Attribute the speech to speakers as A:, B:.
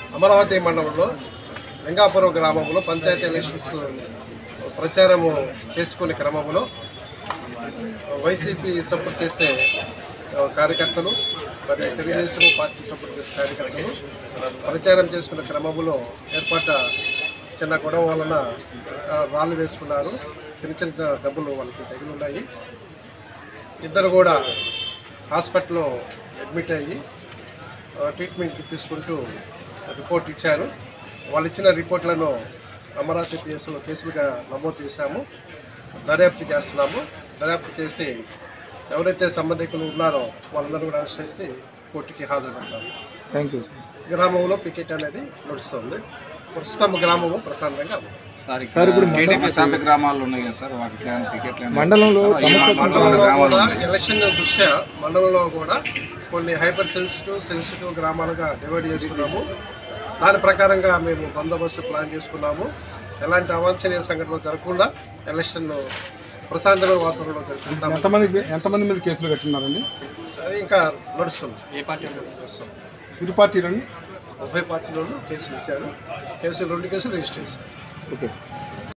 A: అమరావతి మండలంలో లింగాపురం గ్రామంలో పంచాయతీ ఎలక్షన్స్ ప్రచారము చేసుకునే క్రమంలో వైసీపీ సపోర్ట్ చేసే ఆ, కార్యకర్తలు మరియు తెలుగుదేశం పార్టీ సపోర్ట్ చేసే కార్యకర్తలు ప్రచారం చేసుకునే క్రమంలో ఏర్పడ్డ చిన్న గొడవ వలన ఆ, రాళ్ళు వేసుకున్నారు చిన్న చిన్న దెబ్బలు వాళ్ళకి తగిలి ఉన్నాయి ఇద్దరు కూడా హాస్పిటల్లో అడ్మిట్ అయ్యి ఆ, ట్రీట్మెంట్ తీసుకుంటూ రిపోర్ట్ ఇచ్చారు వాళ్ళు ఇచ్చిన రిపోర్ట్లను అమరావతి పిఎస్లో కేసులుగా నమోదు చేశాము దర్యాప్తు చేస్తున్నాము దర్యాప్తు చేసి ఎవరైతే సంబంధికులు ఉన్నారో వాళ్ళందరూ కూడా అరెస్ట్ చేసి కోర్టుకి హాజరుపడతాము
B: థ్యాంక్ యూ
A: గ్రామంలో పికెట్ అనేది నడుస్తుంది ప్రస్తుతం గ్రామము ప్రశాంతంగా ఉంది
C: సార్
B: సార్, ఇప్పుడు
C: టీడీపీ
B: మండలం-
C: సొంత గ్రామాలు ఉన్నాయి కదా సార్ వాటికి ఏమైనా టికెట్లు ఏమైనా-
B: మండలంలో
C: సార్, ఈ
B: సమస్య-
C: మండలంలో
A: మండలంలో
C: గ్రామాలు
A: కూడా
C: ఉన్నాయి.
A: ఎలక్షన్ దృష్ట్యా మండలంలో కూడా కొన్ని హైపర్ సెన్సిటివ్ సెన్సిటివ్ గ్రామాలుగా డివైడ్ చేసుకున్నాము దాని ప్రకారంగా మేము బందోబస్తు ప్లాన్ చేసుకున్నాము ఎలాంటి అవాంఛనీయ సంఘటనలు జరగకుండా ఎలక్షన్ ప్రశాంతమైన వాతావరణంలో జరిపిస్తాము
B: ఎంతమంది ఎంతమంది మీద కేసులు కట్టున్నారండి
A: అది ఇంకా నడుస్తుంది ఏ పార్టీ నడుస్తుంది
B: ఇరు పార్టీలండి
A: ఉభయ పార్టీలోనూ కేసులు ఇచ్చారు కేసులు రెండు కేసులు రిజిస్టర్ చేశారు
B: ఓకే